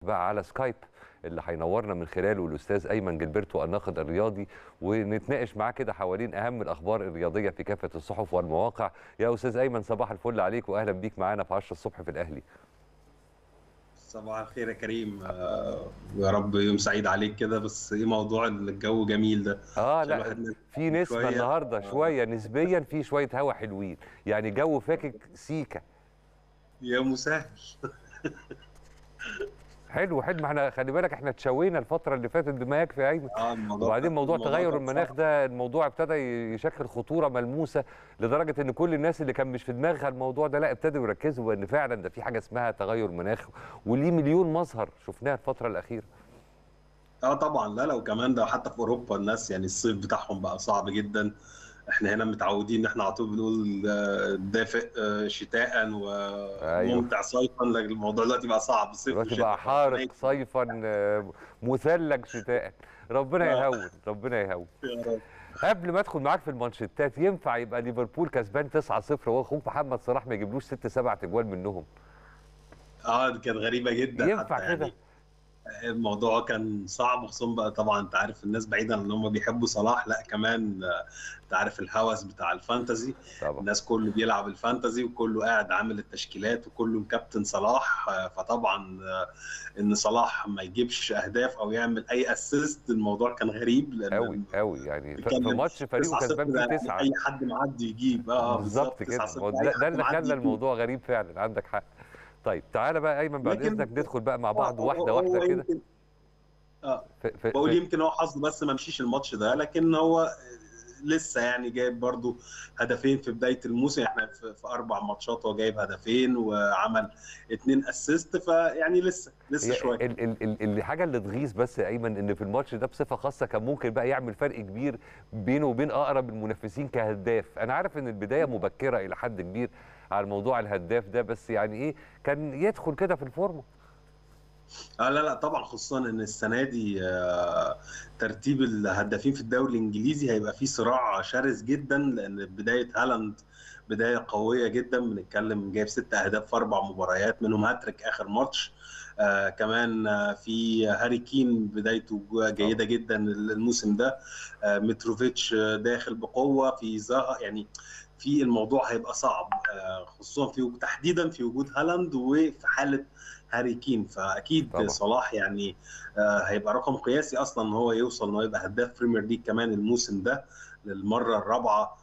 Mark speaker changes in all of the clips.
Speaker 1: بقى على سكايب اللي هينورنا من خلاله الاستاذ ايمن جilberto الناقد الرياضي ونتناقش معاه كده حوالين اهم الاخبار الرياضيه في كافه الصحف والمواقع يا استاذ ايمن صباح الفل عليك واهلا بيك معانا في 10 الصبح في الاهلي
Speaker 2: صباح الخير يا كريم آه، ويا رب يوم سعيد عليك كده بس ايه موضوع الجو جميل ده
Speaker 1: اه
Speaker 2: عشان
Speaker 1: لا
Speaker 2: الواحد نزل
Speaker 1: في نسمه
Speaker 2: شوية.
Speaker 1: النهارده
Speaker 2: آه.
Speaker 1: شويه نسبيا في شويه هوا حلوين يعني جو فاكك سيكا
Speaker 2: يا مسهل
Speaker 1: حلو حلو ما احنا خلي بالك احنا اتشوينا الفتره اللي فاتت بما يكفي يا ايمن
Speaker 2: اه الموضوع
Speaker 1: وبعدين
Speaker 2: كان-
Speaker 1: موضوع
Speaker 2: الموضوع
Speaker 1: تغير
Speaker 2: كان
Speaker 1: المناخ
Speaker 2: صعب.
Speaker 1: ده الموضوع ابتدى يشكل خطوره ملموسه لدرجه ان كل الناس اللي كان مش في دماغها الموضوع ده لا ابتدوا يركزوا ان فعلا ده في حاجه اسمها تغير مناخ وليه مليون مظهر شفناها الفتره الاخيره
Speaker 2: اه طبعا لا لا وكمان ده حتى في اوروبا الناس يعني الصيف بتاعهم بقى صعب جدا احنا هنا متعودين ان احنا على طول بنقول آه، دافئ آه، شتاء وممتع صيفا لكن الموضوع دلوقتي بقى صعب الصيف
Speaker 1: دلوقتي
Speaker 2: والشتاء.
Speaker 1: بقى حارق صيفا آه، مثلج شتاء ربنا
Speaker 2: آه.
Speaker 1: يهون ربنا يهون
Speaker 2: يا رب
Speaker 1: قبل ما ادخل معاك في المانشيتات ينفع يبقى ليفربول كسبان 9-0 واخوك محمد صلاح ما يجيبلوش 6 7 اجوال منهم
Speaker 2: اه دي كانت غريبه جدا
Speaker 1: ينفع
Speaker 2: حتى
Speaker 1: كده؟
Speaker 2: يعني الموضوع كان صعب خصوصا بقى طبعا انت عارف الناس بعيدا ان هم بيحبوا صلاح لا كمان آه، انت عارف الهوس بتاع الفانتزي
Speaker 1: طبعا
Speaker 2: الناس كله بيلعب الفانتزي وكله قاعد عامل التشكيلات وكله مكابتن صلاح آه، فطبعا آه، ان صلاح ما يجيبش اهداف او يعمل اي اسيست الموضوع كان غريب لان
Speaker 1: قوي قوي يعني ف- في
Speaker 2: بيتكلم
Speaker 1: ماتش فريقه
Speaker 2: 9-0
Speaker 1: كسبان
Speaker 2: ده
Speaker 1: فيه
Speaker 2: يعني
Speaker 1: 9
Speaker 2: اي حد معدي يجيب اه
Speaker 1: بالظبط كده
Speaker 2: 9-0
Speaker 1: هو
Speaker 2: أي
Speaker 1: ده,
Speaker 2: حد
Speaker 1: ده اللي
Speaker 2: معدي
Speaker 1: خلى
Speaker 2: يجيب.
Speaker 1: الموضوع غريب فعلا عندك حق طيب تعالى بقى ايمن بعد
Speaker 2: لكن-
Speaker 1: اذنك ندخل بقى مع بعض
Speaker 2: هو-
Speaker 1: واحده
Speaker 2: هو
Speaker 1: واحده كده
Speaker 2: يمكن- اه
Speaker 1: في في
Speaker 2: بقول
Speaker 1: في
Speaker 2: يمكن هو حظه بس ما مشيش الماتش ده لكن هو لسه يعني جايب برضو هدفين في بدايه الموسم احنا في, في اربع ماتشات هو جايب هدفين وعمل اتنين اسيست فيعني لسه لسه
Speaker 1: هي
Speaker 2: شويه
Speaker 1: ال- ال- ال- الحاجه اللي تغيظ بس يا ايمن ان في الماتش ده بصفه خاصه كان ممكن بقى يعمل فرق كبير بينه وبين اقرب المنافسين كهداف انا عارف ان البدايه مبكره الى حد كبير على موضوع الهداف ده بس يعني ايه كان يدخل كده في الفورمه
Speaker 2: اه لا لا طبعا خصوصا ان السنه دي آه، ترتيب الهدافين في الدوري الانجليزي هيبقى فيه صراع شرس جدا لان بدايه هالاند بدايه قويه جدا بنتكلم جايب ست اهداف في اربع مباريات منهم هاتريك اخر ماتش آه كمان آه في هاري كين بدايته جو- جيده جدا الموسم ده آه متروفيتش آه، داخل بقوه في زها يعني في الموضوع هيبقى صعب آه خصوصا في تحديدا في وجود هالاند وفي حاله هاري كين فاكيد
Speaker 1: طبعا.
Speaker 2: صلاح يعني آه، هيبقى رقم قياسي اصلا ان هو يوصل ان هو يبقى هداف بريمير ليج كمان الموسم ده للمره الرابعه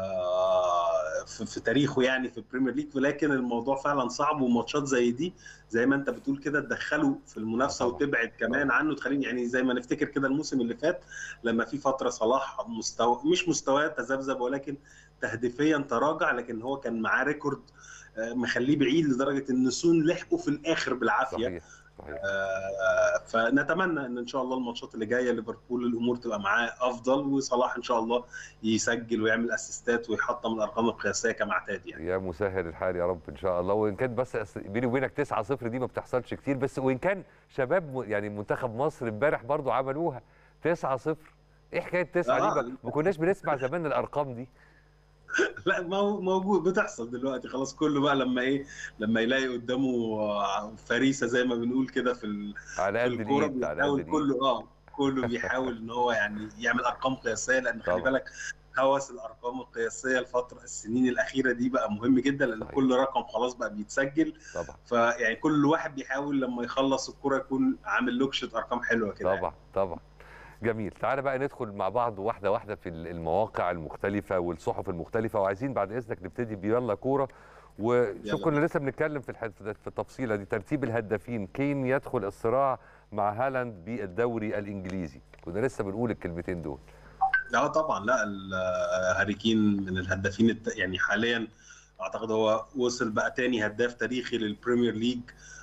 Speaker 2: آه، في في تاريخه يعني في البريمير ليج ولكن الموضوع فعلا صعب وماتشات زي دي زي ما انت بتقول كده تدخله في المنافسه
Speaker 1: طبعا.
Speaker 2: وتبعد كمان عنه تخليني يعني زي ما نفتكر كده الموسم اللي فات لما في فتره صلاح مستوى مش مستواه تذبذب ولكن تهديفيا تراجع لكن هو كان معاه ريكورد آه، مخليه بعيد لدرجه ان سون لحقه في الاخر بالعافيه
Speaker 1: صحيح صحيح
Speaker 2: آه، فنتمنى ان ان شاء الله الماتشات اللي جايه ليفربول الامور تبقى معاه افضل وصلاح ان شاء الله يسجل ويعمل اسيستات ويحطم الارقام القياسيه كما اعتاد يعني
Speaker 1: يا مسهل الحال يا رب ان شاء الله وان كان بس أس- بيني وبينك 9 0 دي ما بتحصلش كتير بس وان كان شباب م- يعني منتخب مصر امبارح برضو عملوها 9 0 ايه حكايه 9
Speaker 2: آه.
Speaker 1: دي بقى؟ ما كناش بنسمع زمان الارقام دي
Speaker 2: لا مو- موجود بتحصل دلوقتي خلاص كله بقى لما ايه لما يلاقي قدامه آه، فريسه زي ما بنقول كده في ال-
Speaker 1: على
Speaker 2: في
Speaker 1: قد
Speaker 2: الكوره
Speaker 1: الايد على قد
Speaker 2: بيحاول
Speaker 1: الايد
Speaker 2: كله اه كله بيحاول ان هو يعني يعمل ارقام قياسيه لان خلي
Speaker 1: طبعا.
Speaker 2: بالك هوس الارقام القياسيه الفتره السنين الاخيره دي بقى مهم جدا لان
Speaker 1: صحيح.
Speaker 2: كل رقم خلاص بقى بيتسجل
Speaker 1: طبعا
Speaker 2: فيعني كل واحد بيحاول لما يخلص الكوره يكون عامل لوكشه ارقام حلوه كده
Speaker 1: طبعا طبعا جميل تعالى بقى ندخل مع بعض واحده واحده في المواقع المختلفه والصحف المختلفه وعايزين بعد اذنك نبتدي بيلا كوره وشوف
Speaker 2: يلا.
Speaker 1: كنا لسه بنتكلم في الح- في التفصيله دي ترتيب الهدافين كين يدخل الصراع مع هالاند بالدوري الانجليزي كنا لسه بنقول الكلمتين دول
Speaker 2: لا طبعا لا ال- هاري كين من الهدافين الت... يعني حاليا اعتقد هو وصل بقى تاني هداف تاريخي للبريمير ليج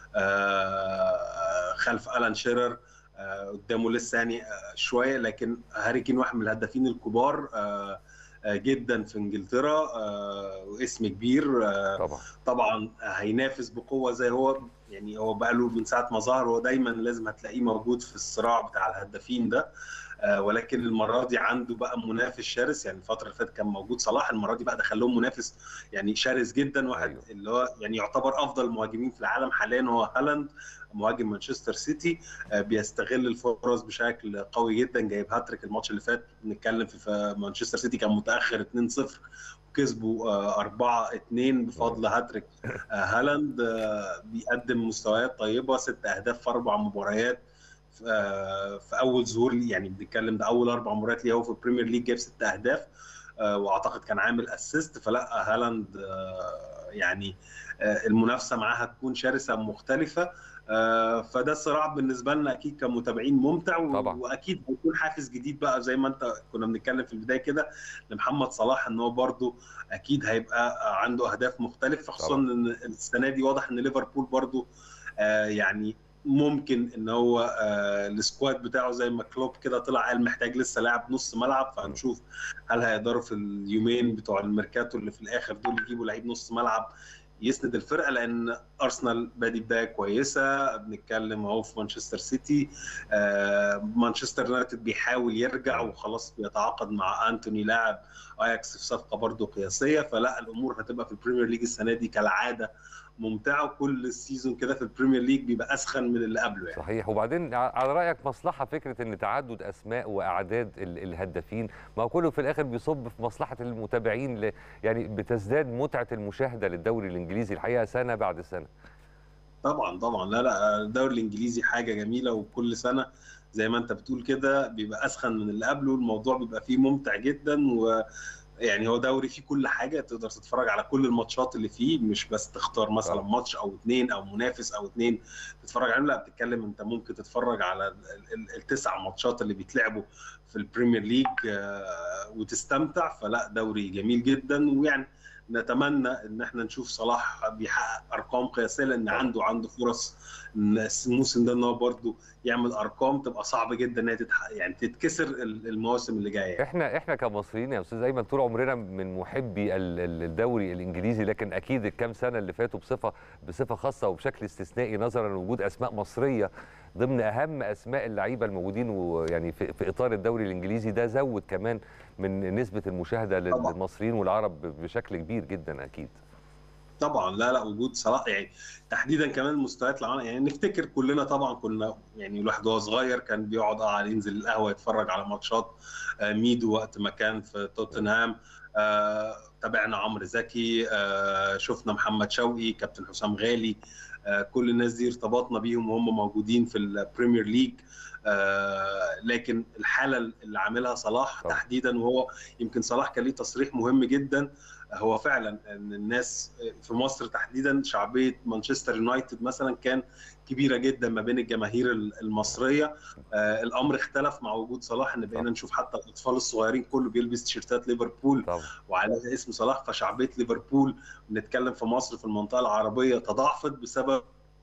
Speaker 2: آه، خلف الان شيرر آه، قدامه لسه يعني آه، شويه لكن هاري كين واحد من الهدافين الكبار آه، آه، جدا في انجلترا آه، واسم كبير آه،
Speaker 1: طبعا
Speaker 2: طبعا هينافس بقوه زي هو يعني هو بقى له من ساعه ما ظهر هو دايما لازم هتلاقيه موجود في الصراع بتاع الهدافين ده آه، ولكن المره دي عنده بقى منافس شرس يعني الفتره اللي فاتت كان موجود صلاح المره دي بقى دخل لهم منافس يعني شرس جدا واحد
Speaker 1: أيوه.
Speaker 2: اللي هو يعني يعتبر افضل مهاجمين في العالم حاليا هو هالاند مهاجم مانشستر سيتي آه، بيستغل الفرص بشكل قوي جدا جايب هاتريك الماتش اللي فات بنتكلم في في مانشستر سيتي كان متاخر 2-0 وكسبوا 4 2 بفضل هاتريك آه، هالاند آه، بيقدم مستويات طيبه ست اهداف في اربع مباريات في آه، في اول ظهور ليه يعني بنتكلم ده اول اربع مباريات ليه هو في البريمير ليج جايب ست اهداف آه، واعتقد كان عامل اسيست فلا هالاند آه، يعني آه، المنافسه معاه هتكون شرسه مختلفه آه، فده الصراع بالنسبه لنا اكيد كمتابعين ممتع و-
Speaker 1: طبعا.
Speaker 2: واكيد هيكون حافز جديد بقى زي ما انت كنا بنتكلم في البدايه كده لمحمد صلاح ان هو برده اكيد هيبقى عنده اهداف مختلفه خصوصا
Speaker 1: طبعا.
Speaker 2: ان السنه دي واضح ان ليفربول برده آه، يعني ممكن ان هو آه، السكواد بتاعه زي ما كلوب كده طلع قال محتاج لسه لاعب نص ملعب فهنشوف هل هيقدروا في اليومين بتوع الميركاتو اللي في الاخر دول يجيبوا لعيب نص ملعب يسند الفرقه لان ارسنال بادي بدايه كويسه بنتكلم اهو في مانشستر سيتي آه، مانشستر يونايتد بيحاول يرجع وخلاص بيتعاقد مع انتوني لاعب اياكس في صفقه برضه قياسيه فلا الامور هتبقى في البريمير ليج السنه دي كالعاده ممتعه وكل سيزون كده في البريمير ليج بيبقى اسخن من اللي قبله يعني
Speaker 1: صحيح وبعدين ع- على رايك مصلحه فكره ان تعدد اسماء واعداد ال- الهدافين ما هو كله في الاخر بيصب في مصلحه المتابعين ل... يعني بتزداد متعه المشاهده للدوري الانجليزي الحقيقه سنه بعد سنه
Speaker 2: طبعا طبعا لا لا الدوري الانجليزي حاجه جميله وكل سنه زي ما انت بتقول كده بيبقى اسخن من اللي قبله الموضوع بيبقى فيه ممتع جدا و يعني هو دوري فيه كل حاجه تقدر تتفرج على كل الماتشات اللي فيه مش بس تختار مثلا
Speaker 1: طبعا.
Speaker 2: ماتش او اتنين او منافس او اتنين تتفرج عليهم لا بتتكلم انت ممكن تتفرج على ال- ال- التسع ماتشات اللي بيتلعبوا في البريمير ليج آه، وتستمتع فلا دوري جميل جدا ويعني نتمنى ان احنا نشوف صلاح بيحقق ارقام قياسيه لان
Speaker 1: طبعا.
Speaker 2: عنده عنده فرص إن الموسم ده ان هو برضه يعمل ارقام تبقى صعب جدا ان هي تتحقق يعني تتكسر ال- المواسم اللي جايه يعني.
Speaker 1: احنا احنا كمصريين يا استاذ ايمن طول عمرنا من محبي ال- ال- الدوري الانجليزي لكن اكيد الكام سنه اللي فاتوا بصفه بصفه خاصه وبشكل استثنائي نظرا لوجود اسماء مصريه ضمن اهم اسماء اللعيبه الموجودين ويعني في, في اطار الدوري الانجليزي ده زود كمان من نسبه المشاهده لل-
Speaker 2: طبعا.
Speaker 1: للمصريين والعرب بشكل كبير جدا اكيد
Speaker 2: طبعا لا لا وجود صلاح يعني تحديدا كمان المستويات العالية يعني نفتكر كلنا طبعا كنا يعني الواحد وهو صغير كان بيقعد اه ينزل القهوه يتفرج على ماتشات آه، ميدو وقت ما كان في توتنهام آه، تابعنا عمرو زكي آه، شفنا محمد شوقي كابتن حسام غالي آه، كل الناس دي ارتبطنا بيهم وهم موجودين في البريمير ليج آه، لكن الحاله اللي عاملها صلاح
Speaker 1: طبعا.
Speaker 2: تحديدا وهو يمكن صلاح كان ليه تصريح مهم جدا هو فعلا ان الناس في مصر تحديدا شعبيه مانشستر يونايتد مثلا كان كبيره جدا ما بين الجماهير المصريه آه الامر اختلف مع وجود صلاح ان بقينا
Speaker 1: طبعا.
Speaker 2: نشوف حتى الاطفال الصغيرين كله بيلبس تيشيرتات ليفربول
Speaker 1: طبعا
Speaker 2: وعليها اسم صلاح فشعبيه ليفربول بنتكلم في مصر في المنطقه العربيه تضاعفت بسبب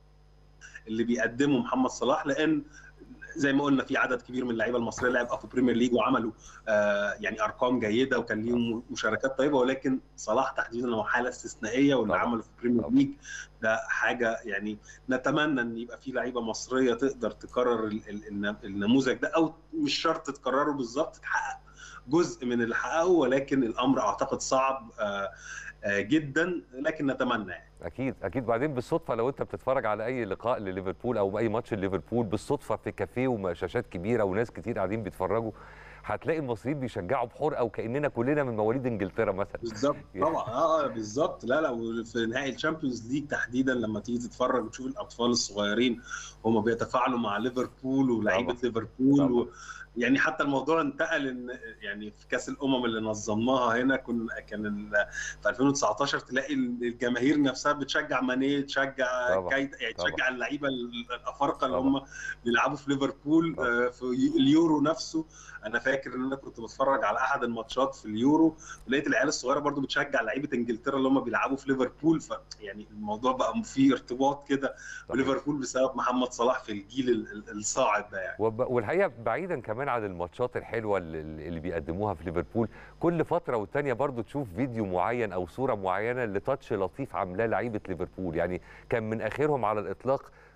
Speaker 2: اللي بيقدمه محمد صلاح لان زي ما قلنا في عدد كبير من اللعيبه المصريه لعبوا في البريمير ليج وعملوا آه يعني ارقام جيده وكان ليهم مشاركات طيبه ولكن صلاح تحديدا هو حاله استثنائيه واللي
Speaker 1: طبعا.
Speaker 2: عمله في البريمير
Speaker 1: طبعا.
Speaker 2: ليج ده حاجه يعني نتمنى ان يبقى في لعيبه مصريه تقدر تكرر ال- ال- الن- النموذج ده او مش شرط تكرره بالظبط تحقق جزء من اللي حققه ولكن الامر اعتقد صعب آه آه جدا لكن نتمنى يعني
Speaker 1: اكيد اكيد بعدين بالصدفه لو انت بتتفرج على اي لقاء لليفربول او اي ماتش لليفربول بالصدفه في كافيه وشاشات كبيره وناس كتير قاعدين بيتفرجوا هتلاقي المصريين بيشجعوا بحرقه وكاننا كلنا من مواليد انجلترا مثلا
Speaker 2: بالظبط طبعا اه آه، بالظبط لا لا وفي نهائي الشامبيونز ليج تحديدا لما تيجي تتفرج وتشوف الاطفال الصغيرين هم بيتفاعلوا مع ليفربول ولاعيبه
Speaker 1: طبعا.
Speaker 2: ليفربول
Speaker 1: طبعا.
Speaker 2: و... يعني حتى الموضوع انتقل ان يعني في كاس الامم اللي نظمناها هنا كنا كان ال- في 2019 تلاقي الجماهير نفسها بتشجع ماني تشجع
Speaker 1: طبعا.
Speaker 2: كايتا يعني
Speaker 1: طبعا.
Speaker 2: تشجع اللعيبه الافارقه اللي
Speaker 1: طبعا.
Speaker 2: هم بيلعبوا في ليفربول
Speaker 1: طبعا.
Speaker 2: آه، في اليورو نفسه انا فاكر ان انا كنت بتفرج على احد الماتشات في اليورو ولقيت العيال الصغيره برضو بتشجع لعيبه انجلترا اللي هم بيلعبوا في ليفربول ف يعني الموضوع بقى فيه ارتباط كده بليفربول بسبب محمد صلاح في الجيل ال- ال- الصاعد ده يعني
Speaker 1: وب- والحقيقه بعيدا كمان عن الماتشات الحلوه اللي, اللي بيقدموها في ليفربول كل فتره والتانيه برضو تشوف فيديو معين او صوره معينه لتاتش لطيف عاملاه لعيبه ليفربول يعني كان من اخرهم على الاطلاق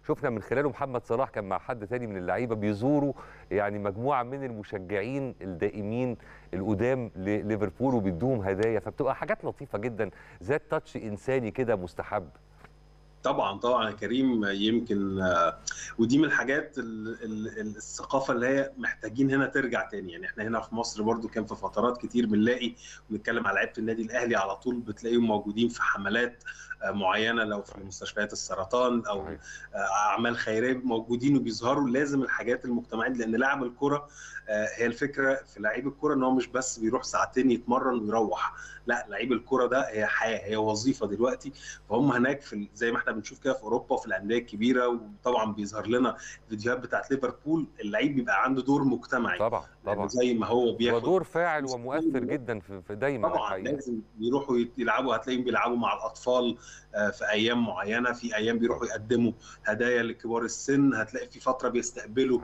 Speaker 1: شفنا من خلاله محمد صلاح كان مع حد تاني من اللعيبه بيزوروا يعني مجموعه من المشجعين الدائمين القدام لليفربول وبيدوهم هدايا فبتبقى حاجات لطيفه جدا ذات تاتش انساني كده مستحب
Speaker 2: طبعا طبعا يا كريم يمكن آه، ودي من الحاجات ال- ال- الثقافه اللي هي محتاجين هنا ترجع تاني يعني احنا هنا في مصر برضو كان في فترات كتير بنلاقي بنتكلم على لعيبه النادي الاهلي على طول بتلاقيهم موجودين في حملات آه، معينه لو في مستشفيات السرطان او
Speaker 1: صحيح.
Speaker 2: آه، اعمال خيريه موجودين وبيظهروا لازم الحاجات المجتمعيه لان لاعب الكره آه، هي الفكره في لعيب الكره ان هو مش بس بيروح ساعتين يتمرن ويروح لا لعيب الكره ده هي حياه هي وظيفه دلوقتي فهم هناك في ال- زي ما احنا بنشوف كده في اوروبا وفي الانديه الكبيره وطبعا بيظهر لنا فيديوهات بتاعت ليفربول اللعيب بيبقى عنده دور مجتمعي
Speaker 1: طبعا
Speaker 2: يعني
Speaker 1: طبعا
Speaker 2: زي ما هو
Speaker 1: هو
Speaker 2: بياخد
Speaker 1: دور فاعل
Speaker 2: فلوس
Speaker 1: ومؤثر
Speaker 2: كتير.
Speaker 1: جدا في في دايما
Speaker 2: طبعا
Speaker 1: الحقيقه
Speaker 2: لازم يروحوا يلعبوا هتلاقيهم بيلعبوا مع الاطفال آه، في ايام معينه في ايام بيروحوا يقدموا هدايا لكبار السن هتلاقي في فتره بيستقبلوا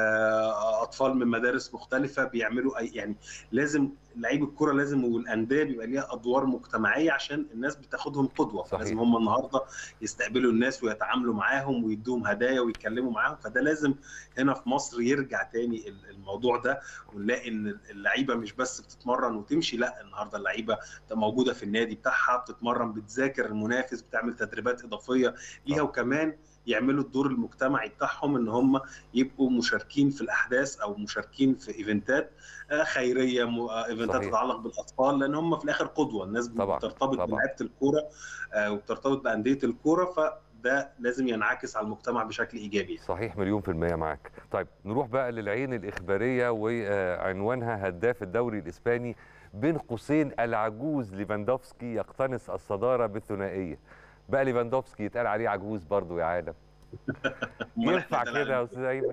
Speaker 2: آه، اطفال من مدارس مختلفه بيعملوا أي يعني لازم لعيب الكره لازم والانديه بيبقى ليها ادوار مجتمعيه عشان الناس بتاخدهم قدوه
Speaker 1: صحيح.
Speaker 2: فلازم هم النهارده يستقبلوا الناس ويتعاملوا معاهم ويدوهم هدايا ويتكلموا معاهم فده لازم هنا في مصر يرجع تاني ال- الموضوع ده ونلاقي ان اللعيبه مش بس بتتمرن وتمشي لا النهارده اللعيبه بتبقى موجوده في النادي بتاعها بتتمرن بتذاكر المنافس بتعمل تدريبات اضافيه ليها
Speaker 1: طبعا.
Speaker 2: وكمان يعملوا الدور المجتمعي بتاعهم ان هم يبقوا مشاركين في الاحداث او مشاركين في ايفنتات آه، خيريه م- آه، ايفنتات
Speaker 1: صحيح.
Speaker 2: تتعلق بالاطفال لان هم في الاخر قدوه الناس
Speaker 1: طبعا،
Speaker 2: بترتبط
Speaker 1: طبعا.
Speaker 2: بلعيبه الكوره آه، وبترتبط بانديه الكوره فده لازم ينعكس على المجتمع بشكل ايجابي
Speaker 1: صحيح مليون في المية معاك طيب نروح بقى للعين الإخبارية وعنوانها هداف الدوري الإسباني بين قوسين العجوز ليفاندوفسكي يقتنص الصدارة بالثنائية بقى ليفاندوفسكي يتقال عليه عجوز برضو يا عالم
Speaker 2: أمال
Speaker 1: ينفع
Speaker 2: إحنا
Speaker 1: كده يا أستاذ أيمن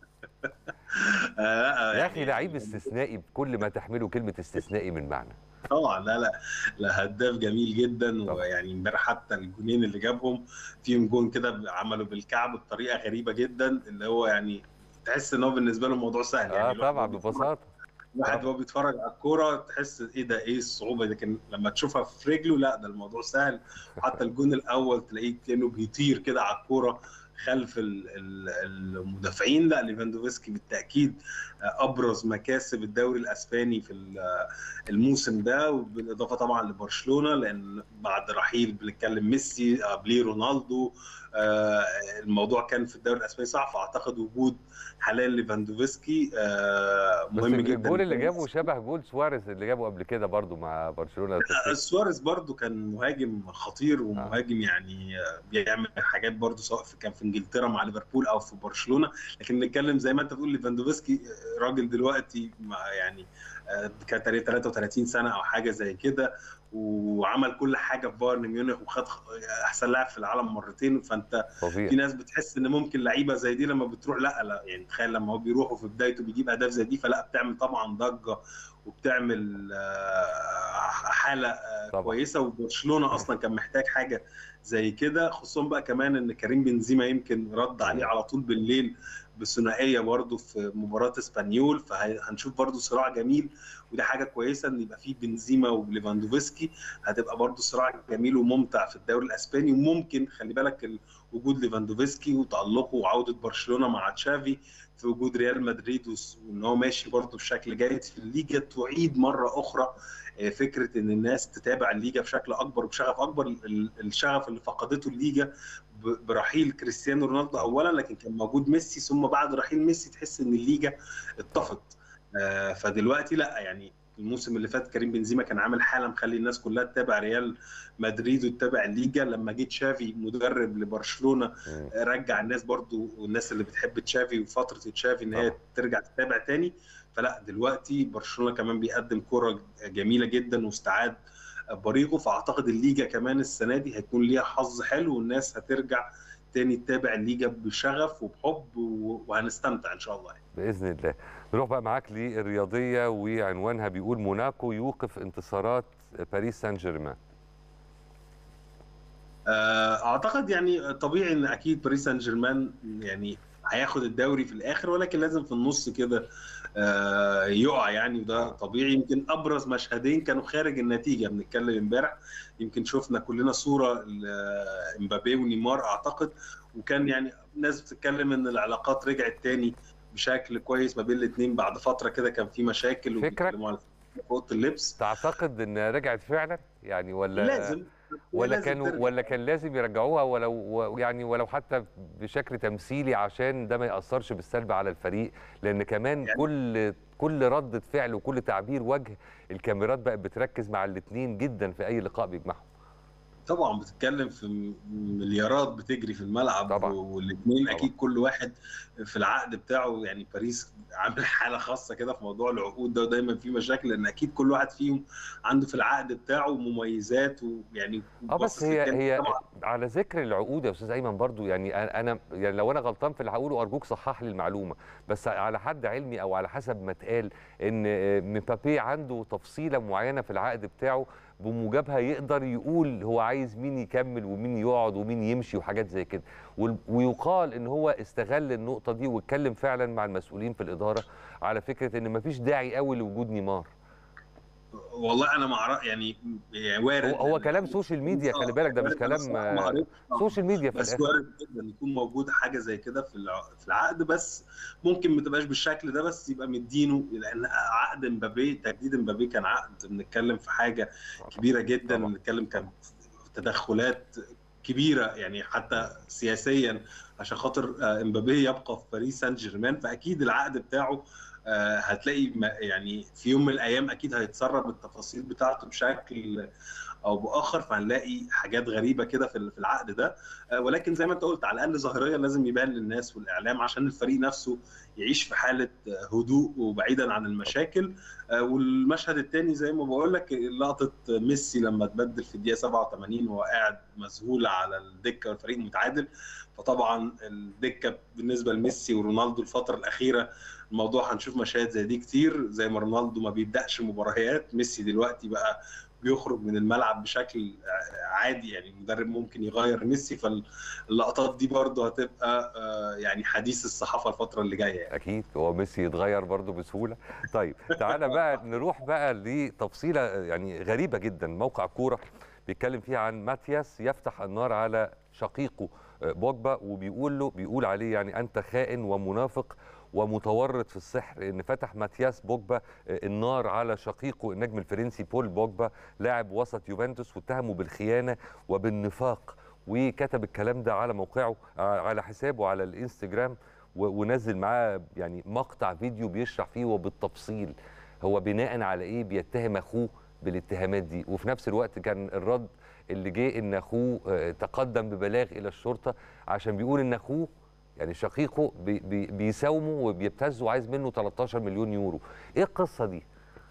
Speaker 2: آه، آه،
Speaker 1: يا أخي
Speaker 2: يعني-
Speaker 1: لعيب استثنائي بكل ما تحمله كلمة استثنائي من معنى
Speaker 2: طبعا لا لا لا هداف جميل جدا
Speaker 1: طبعا.
Speaker 2: ويعني امبارح حتى الجونين اللي جابهم فيهم جون كده عملوا بالكعب بطريقه غريبه جدا اللي هو يعني تحس ان هو بالنسبه له الموضوع سهل يعني
Speaker 1: اه
Speaker 2: الواحد
Speaker 1: طبعا
Speaker 2: وهو بيتفرج-
Speaker 1: ببساطة
Speaker 2: الواحد
Speaker 1: طبعا.
Speaker 2: وهو بيتفرج على الكوره تحس ايه ده ايه الصعوبه دي لكن لما تشوفها في رجله لا ده الموضوع سهل حتى الجون الاول تلاقيه كانه بيطير كده على الكوره خلف ال- ال- المدافعين لا ليفاندوفسكي بالتاكيد ابرز مكاسب الدوري الاسباني في ال- الموسم ده وبالاضافه طبعا لبرشلونه لان بعد رحيل بنتكلم ميسي قبليه رونالدو آه، الموضوع كان في الدوري الاسباني صعب فاعتقد وجود حاليا ليفاندوفسكي آه،
Speaker 1: بس
Speaker 2: مهم جدا
Speaker 1: الجول اللي جابه شبه جول سواريز اللي جابه قبل كده برضو مع برشلونة لو تفتكر.
Speaker 2: سواريز برضو كان مهاجم خطير ومهاجم يعني آه، بيعمل حاجات برضو سواء في كان في انجلترا مع ليفربول او في برشلونه لكن نتكلم زي ما انت بتقول ليفاندوفسكي آه، راجل دلوقتي مع- يعني آه، كان تقريبا 33 سنه او حاجه زي كده وعمل كل حاجه في بايرن ميونخ وخد خ- احسن لاعب في العالم مرتين فانت
Speaker 1: فظيع
Speaker 2: في ناس بتحس ان ممكن لعيبه زي دي لما بتروح لا لا يعني تخيل لما هو بيروحوا في بدايته بيجيب اهداف زي دي فلا بتعمل طبعا ضجه وبتعمل آه، حاله آه،
Speaker 1: طبعا.
Speaker 2: كويسه وبرشلونه اصلا كان محتاج حاجه زي كده خصوصا بقى كمان ان كريم بنزيما يمكن رد عليه على طول بالليل بثنائيه برضه في مباراه اسبانيول فهنشوف برضه صراع جميل ودي حاجه كويسه ان يبقى فيه بنزيما وليفاندوفسكي هتبقى برضه صراع جميل وممتع في الدوري الاسباني وممكن خلي بالك ال- وجود ليفاندوفسكي وتالقه وعوده برشلونه مع تشافي في وجود ريال مدريد وس- وان هو ماشي برضه بشكل جيد في الليجا تعيد مره اخرى آه، فكره ان الناس تتابع الليجا بشكل اكبر وبشغف اكبر ال- الشغف اللي فقدته الليجا ب- برحيل كريستيانو رونالدو اولا لكن كان موجود ميسي ثم بعد رحيل ميسي تحس ان الليجا اتطفت آه، فدلوقتي لا يعني الموسم اللي فات كريم بنزيما كان عامل حاله مخلي الناس كلها تتابع ريال مدريد وتتابع الليجا لما جه تشافي مدرب لبرشلونه
Speaker 1: مم.
Speaker 2: رجع الناس برضو والناس اللي بتحب تشافي وفتره تشافي ان هي
Speaker 1: طبعا.
Speaker 2: ترجع تتابع تاني فلا دلوقتي برشلونه كمان بيقدم كره جميله جدا واستعاد بريقه فاعتقد الليجا كمان السنه دي هيكون ليها حظ حلو والناس هترجع تاني تتابع الليجا بشغف وبحب و- وهنستمتع ان شاء الله يعني.
Speaker 1: باذن الله نروح بقى معاك للرياضيه وعنوانها بيقول موناكو يوقف انتصارات باريس سان جيرمان
Speaker 2: آه، اعتقد يعني طبيعي ان اكيد باريس سان جيرمان يعني هياخد الدوري في الاخر ولكن لازم في النص كده آه، يقع يعني وده طبيعي يمكن ابرز مشهدين كانوا خارج النتيجه بنتكلم امبارح يمكن شفنا كلنا صوره لامبابي ونيمار اعتقد وكان يعني ناس بتتكلم ان العلاقات رجعت تاني بشكل كويس ما بين الاثنين بعد فتره كده كان في مشاكل
Speaker 1: فكرك؟
Speaker 2: وبيتكلموا على اوضه اللبس
Speaker 1: تعتقد ان رجعت فعلا يعني ولا
Speaker 2: لازم
Speaker 1: ولا
Speaker 2: لازم
Speaker 1: كانوا
Speaker 2: ترجع.
Speaker 1: ولا كان لازم يرجعوها ولو و- يعني ولو حتى بشكل تمثيلي عشان ده ما ياثرش بالسلب على الفريق لان كمان
Speaker 2: يعني-
Speaker 1: كل كل ردة فعل وكل تعبير وجه الكاميرات بقت بتركز مع الاثنين جدا في اي لقاء بيجمعهم
Speaker 2: طبعا بتتكلم في م- مليارات بتجري في الملعب
Speaker 1: طبعا.
Speaker 2: والاثنين
Speaker 1: طبعا.
Speaker 2: اكيد كل واحد في العقد بتاعه يعني باريس عامل حاله خاصه كده في موضوع العقود ده ودايما في مشاكل لان اكيد كل واحد فيهم عنده في العقد بتاعه مميزات ويعني
Speaker 1: اه بس
Speaker 2: باصص
Speaker 1: هي
Speaker 2: للجانب
Speaker 1: هي
Speaker 2: طبعا
Speaker 1: على ذكر العقود يا استاذ ايمن برضو يعني أنا- انا يعني لو انا غلطان في اللي هقوله ارجوك صحح لي المعلومه بس على حد علمي او على حسب ما اتقال ان آه، مبابي عنده تفصيله معينه في العقد بتاعه بموجبها يقدر يقول هو عايز مين يكمل ومين يقعد ومين يمشي وحاجات زي كده وال- ويقال ان هو استغل النقطه دي واتكلم فعلا مع المسؤولين في الاداره على فكره ان مفيش داعي قوي لوجود نيمار
Speaker 2: والله انا ما اعرف يعني يعني وارد
Speaker 1: هو, هو
Speaker 2: إن-
Speaker 1: كلام سوشيال ميديا خلي بالك ده مش
Speaker 2: وارد، أنا
Speaker 1: كلام
Speaker 2: الصراحة ما
Speaker 1: آه،
Speaker 2: قريتش. آه.
Speaker 1: سوشيال ميديا في
Speaker 2: بس
Speaker 1: الاخر
Speaker 2: وارد جدا يكون موجود حاجه زي كده في الع- في العقد بس ممكن ما تبقاش بالشكل ده بس يبقى مدينه لان عقد مبابي تجديد مبابي كان عقد بنتكلم في حاجه كبيره جدا
Speaker 1: طبعا.
Speaker 2: بنتكلم كان في تدخلات كبيره يعني حتى سياسيا عشان خاطر آه، امبابي يبقى في باريس سان جيرمان فاكيد العقد بتاعه آه، هتلاقي ما- يعني في يوم من الايام اكيد هيتسرب التفاصيل بتاعته بشكل او باخر فهنلاقي حاجات غريبه كده في في العقد ده آه، ولكن زي ما انت قلت على الاقل ظاهريا لازم يبان للناس والاعلام عشان الفريق نفسه يعيش في حاله آه، هدوء وبعيدا عن المشاكل آه، والمشهد الثاني زي ما بقول لك لقطه ميسي لما تبدل في الدقيقه 87 وهو قاعد مذهول على الدكه والفريق متعادل فطبعا الدكه بالنسبه لميسي ورونالدو الفتره الاخيره الموضوع هنشوف مشاهد زي دي كتير زي ما رونالدو ما بيبداش مباريات ميسي دلوقتي بقى بيخرج من الملعب بشكل عادي يعني المدرب ممكن يغير ميسي فاللقطات دي برضه هتبقى آه، يعني حديث الصحافه الفتره اللي جايه يعني.
Speaker 1: اكيد هو ميسي يتغير برضه بسهوله طيب تعالى بقى نروح بقى لتفصيله يعني غريبه جدا موقع كوره بيتكلم فيها عن ماتياس يفتح النار على شقيقه آه، بوجبا وبيقول له بيقول عليه يعني انت خائن ومنافق ومتورط في السحر ان فتح ماتياس بوجبا آه، النار على شقيقه النجم الفرنسي بول بوجبا لاعب وسط يوفنتوس واتهمه بالخيانه وبالنفاق وكتب الكلام ده على موقعه آه، على حسابه على الانستجرام و- ونزل معاه يعني مقطع فيديو بيشرح فيه وبالتفصيل هو بناء على ايه بيتهم اخوه بالاتهامات دي وفي نفس الوقت كان الرد اللي جه ان اخوه آه، تقدم ببلاغ الى الشرطه عشان بيقول ان اخوه يعني شقيقه بي بي بيساومه وبيبتزه وعايز منه 13 مليون يورو ايه القصه دي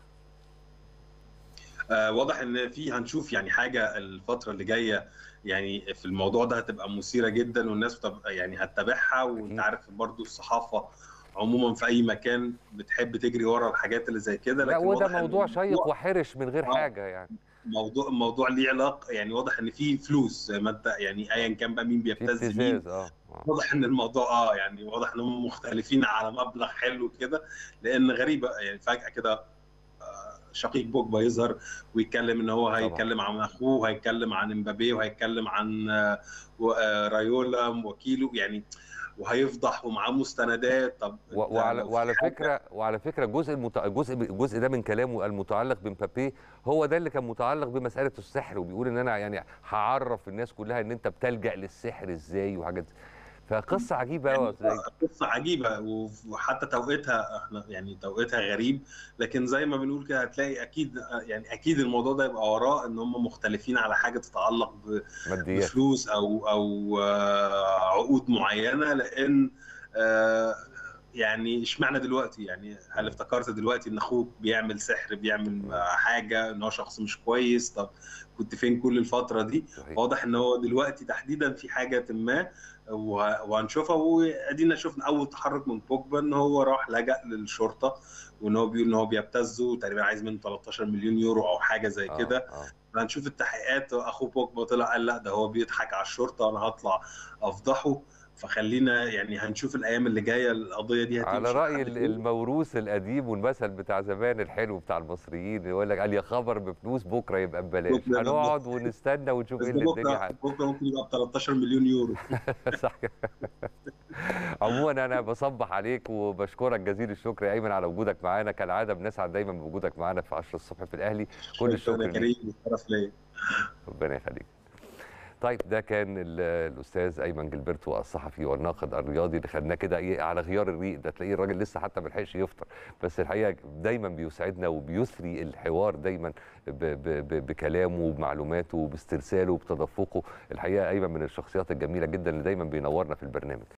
Speaker 2: آه، واضح ان في هنشوف يعني حاجه الفتره اللي جايه يعني في الموضوع ده هتبقى مثيره جدا والناس بتبقى يعني هتتابعها وانت
Speaker 1: أكيد.
Speaker 2: عارف برضو الصحافه عموما في اي مكان بتحب تجري ورا الحاجات اللي زي كده
Speaker 1: لا
Speaker 2: لكن
Speaker 1: وده
Speaker 2: واضح إن
Speaker 1: موضوع شيق
Speaker 2: الموضوع-
Speaker 1: وحرش من غير
Speaker 2: آه.
Speaker 1: حاجه يعني
Speaker 2: موضوع الموضوع ليه علاقه يعني واضح ان في فلوس زي ما انت يعني ايا كان بقى مين
Speaker 1: في
Speaker 2: بيبتز مين
Speaker 1: ابتزاز اه آه.
Speaker 2: واضح ان الموضوع اه يعني واضح ان هم مختلفين على مبلغ حلو كده لان غريبه يعني فجاه كده آه، شقيق بوجبا يظهر ويتكلم ان هو هيتكلم عن اخوه وهيتكلم عن امبابي وهيتكلم عن آه، و- آه، رايولا وكيله يعني وهيفضح ومعاه مستندات طب
Speaker 1: و-
Speaker 2: أنت
Speaker 1: وعلى
Speaker 2: لو في
Speaker 1: وعلى
Speaker 2: حاجة-
Speaker 1: فكره وعلى فكره الجزء المت... الجزء الجزء ده من كلامه المتعلق بمبابي هو ده اللي كان متعلق بمساله السحر وبيقول ان انا يعني هعرف الناس كلها ان انت بتلجا للسحر ازاي وحاجات زي- فقصه عجيبه قوي
Speaker 2: يعني قصه عجيبه وحتى توقيتها احنا يعني توقيتها غريب لكن زي ما بنقول كده هتلاقي اكيد يعني اكيد الموضوع ده يبقى وراه ان هم مختلفين على حاجه تتعلق ب-
Speaker 1: ماديات
Speaker 2: بفلوس او او آه، عقود معينه لان آه، يعني اشمعنى دلوقتي يعني هل افتكرت دلوقتي ان اخوك بيعمل سحر بيعمل آه، حاجه ان هو شخص مش كويس طب كنت فين كل الفتره دي
Speaker 1: صحيح.
Speaker 2: واضح ان هو دلوقتي تحديدا في حاجه ما وه- وهنشوفها وادينا شفنا اول تحرك من بوجبا ان هو راح لجأ للشرطه وان هو بيقول ان هو بيبتزه تقريبا عايز منه 13 مليون يورو او حاجه زي
Speaker 1: آه،
Speaker 2: كده
Speaker 1: آه.
Speaker 2: هنشوف التحقيقات اخوه بوجبا طلع قال لا ده هو بيضحك على الشرطه انا هطلع افضحه فخلينا يعني هنشوف الايام اللي جايه القضيه دي هتمشي
Speaker 1: على راي
Speaker 2: لحد
Speaker 1: ال-
Speaker 2: فين.
Speaker 1: الموروث القديم والمثل بتاع زمان الحلو بتاع المصريين يقول لك قال يا خبر بفلوس بكره يبقى ببلاش
Speaker 2: بكرة يبقى
Speaker 1: هنقعد ونستنى ونشوف
Speaker 2: بس
Speaker 1: ايه
Speaker 2: ده
Speaker 1: اللي الدنيا
Speaker 2: بكره
Speaker 1: هت-
Speaker 2: بكره ممكن يبقى ب 13 مليون يورو
Speaker 1: صح كده. عموما انا بصبح عليك وبشكرك جزيل الشكر يا ايمن على وجودك معانا كالعاده بنسعد دايما بوجودك معانا في 10 الصبح في الاهلي كل الشكر
Speaker 2: شكرا يا
Speaker 1: ليك
Speaker 2: كريم الشرف ليا
Speaker 1: ربنا يخليك طيب ده كان ال- الاستاذ ايمن جilberto الصحفي والناقد الرياضي اللي خدناه كده ايه على غيار الريق ده تلاقيه الراجل لسه حتى ما لحقش يفطر بس الحقيقه دايما بيسعدنا وبيثري الحوار دايما ب ب ب بكلامه وبمعلوماته وباسترساله وبتدفقه الحقيقه ايمن من الشخصيات الجميله جدا اللي دايما بينورنا في البرنامج